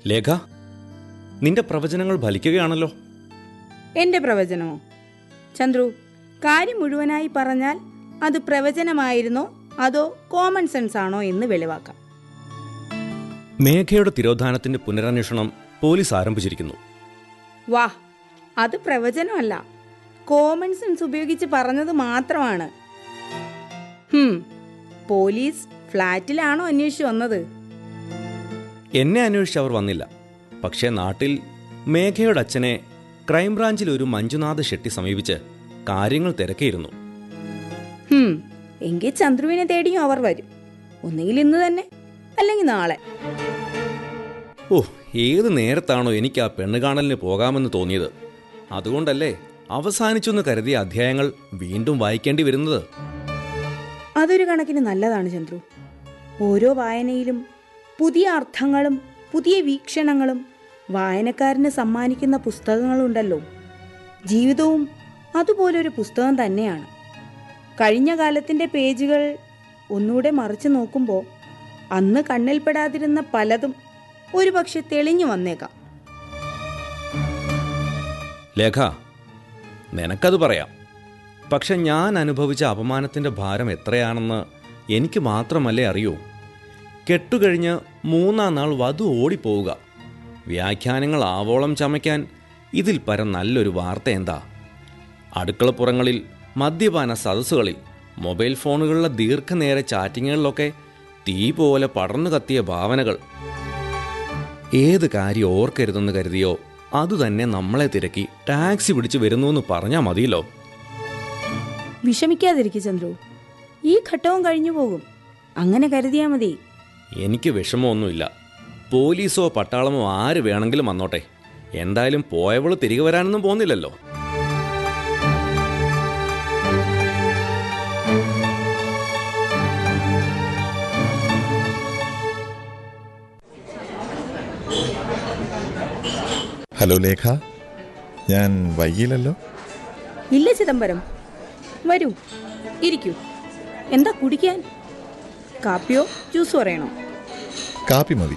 ലേഖ നിന്റെ പ്രവചനങ്ങൾ ഫലിക്കുകയാണല്ലോ എന്റെ പ്രവചനമോ ചന്ദ്രു കാര്യം മുഴുവനായി പറഞ്ഞാൽ അത് പ്രവചനമായിരുന്നോ അതോ കോമൺ സെൻസ് ആണോ എന്ന് വെളിവാക്കാം മേഘയുടെ തിരോധാനത്തിന്റെ പുനരന്വേഷണം പോലീസ് ആരംഭിച്ചിരിക്കുന്നു വാ അത് പ്രവചനമല്ല കോമൺ സെൻസ് ഉപയോഗിച്ച് പറഞ്ഞത് മാത്രമാണ് ഹും പോലീസ് ഫ്ലാറ്റിലാണോ അന്വേഷിച്ചു വന്നത് എന്നെ അന്വേഷിച്ച് അവർ വന്നില്ല പക്ഷേ നാട്ടിൽ മേഘയുടെ അച്ഛനെ ക്രൈംബ്രാഞ്ചിൽ ഒരു മഞ്ജുനാഥ് ഷെട്ടി സമീപിച്ച് കാര്യങ്ങൾ തിരക്കിയിരുന്നു ഹും എങ്കിൽ ചന്ദ്രുവിനെ തേടിയും അവർ വരും ഒന്നുകിൽ ഇന്ന് തന്നെ അല്ലെങ്കിൽ നാളെ ഓ ഏത് നേരത്താണോ എനിക്ക് ആ പെണ്ണ് കാണലിന് പോകാമെന്ന് തോന്നിയത് അതുകൊണ്ടല്ലേ അവസാനിച്ചെന്ന് കരുതിയ അധ്യായങ്ങൾ വീണ്ടും വായിക്കേണ്ടി വരുന്നത് അതൊരു കണക്കിന് നല്ലതാണ് ചന്ദ്രു ഓരോ വായനയിലും പുതിയ അർത്ഥങ്ങളും പുതിയ വീക്ഷണങ്ങളും വായനക്കാരന് സമ്മാനിക്കുന്ന പുസ്തകങ്ങളുണ്ടല്ലോ ജീവിതവും അതുപോലൊരു പുസ്തകം തന്നെയാണ് കഴിഞ്ഞ കാലത്തിൻ്റെ പേജുകൾ ഒന്നുകൂടെ മറിച്ചു നോക്കുമ്പോൾ അന്ന് കണ്ണിൽപ്പെടാതിരുന്ന പലതും ഒരുപക്ഷെ തെളിഞ്ഞു വന്നേക്കാം ലേഖ നിനക്കത് പറയാം പക്ഷെ ഞാൻ അനുഭവിച്ച അപമാനത്തിന്റെ ഭാരം എത്രയാണെന്ന് എനിക്ക് മാത്രമല്ലേ അറിയൂ കെട്ടുകഴിഞ്ഞ് മൂന്നാം നാൾ വധു ഓടിപ്പോവുക വ്യാഖ്യാനങ്ങൾ ആവോളം ചമയ്ക്കാൻ ഇതിൽ പരം നല്ലൊരു വാർത്ത എന്താ അടുക്കളപ്പുറങ്ങളിൽ മദ്യപാന സദസ്സുകളിൽ മൊബൈൽ ഫോണുകളിലെ ദീർഘനേര ചാറ്റിങ്ങുകളിലൊക്കെ തീ പോലെ പടർന്നു കത്തിയ ഭാവനകൾ ഏത് കാര്യം ഓർക്കരുതെന്ന് കരുതിയോ അതുതന്നെ നമ്മളെ തിരക്കി ടാക്സി പിടിച്ച് വരുന്നു എന്ന് പറഞ്ഞാൽ മതിയല്ലോ വിഷമിക്കാതിരിക്കും ചന്ദ്രു ഈ ഘട്ടവും കഴിഞ്ഞു പോകും അങ്ങനെ കരുതിയാൽ മതി എനിക്ക് വിഷമമൊന്നുമില്ല പോലീസോ പട്ടാളമോ ആര് വേണമെങ്കിലും വന്നോട്ടെ എന്തായാലും പോയവള് തിരികെ വരാനൊന്നും പോകുന്നില്ലല്ലോ ഹലോ ലേഖ ഞാൻ വൈകിയില്ലല്ലോ ഇല്ല ചിദംബരം വരൂ ഇരിക്കൂ എന്താ കുടിക്കാൻ കാപ്പിയോ ജ്യൂസ് പറയണോ കാപ്പി മതി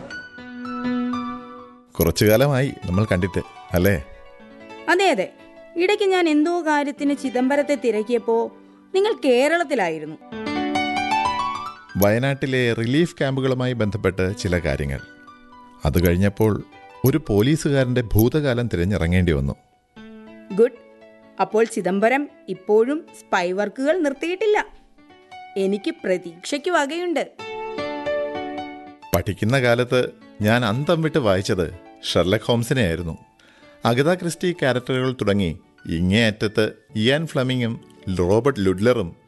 കുറച്ചു കാലമായി നമ്മൾ കണ്ടിട്ട് അല്ലേ അതെ അതെ ഇടയ്ക്ക് ഞാൻ എന്തോ കാര്യത്തിന് ചിദംബരത്തെ തിരക്കിയപ്പോ നിങ്ങൾ കേരളത്തിലായിരുന്നു വയനാട്ടിലെ റിലീഫ് ക്യാമ്പുകളുമായി ബന്ധപ്പെട്ട് ചില കാര്യങ്ങൾ അത് കഴിഞ്ഞപ്പോൾ ഒരു പോലീസുകാരന്റെ ഭൂതകാലം തിരഞ്ഞിറങ്ങേണ്ടി വന്നു ഗുഡ് അപ്പോൾ ചിദംബരം ഇപ്പോഴും സ്പൈ വർക്കുകൾ നിർത്തിയിട്ടില്ല എനിക്ക് പ്രതീക്ഷയ്ക്ക് വകയുണ്ട് പഠിക്കുന്ന കാലത്ത് ഞാൻ അന്തം വിട്ട് വായിച്ചത് ഷെർലക് ഹോംസിനെ ആയിരുന്നു അഗത ക്രിസ്റ്റി ക്യാരക്ടറുകൾ തുടങ്ങി ഇങ്ങേയറ്റത്ത് ഇയാൻ ഫ്ലമിങ്ങും റോബർട്ട് ലുഡ്ലറും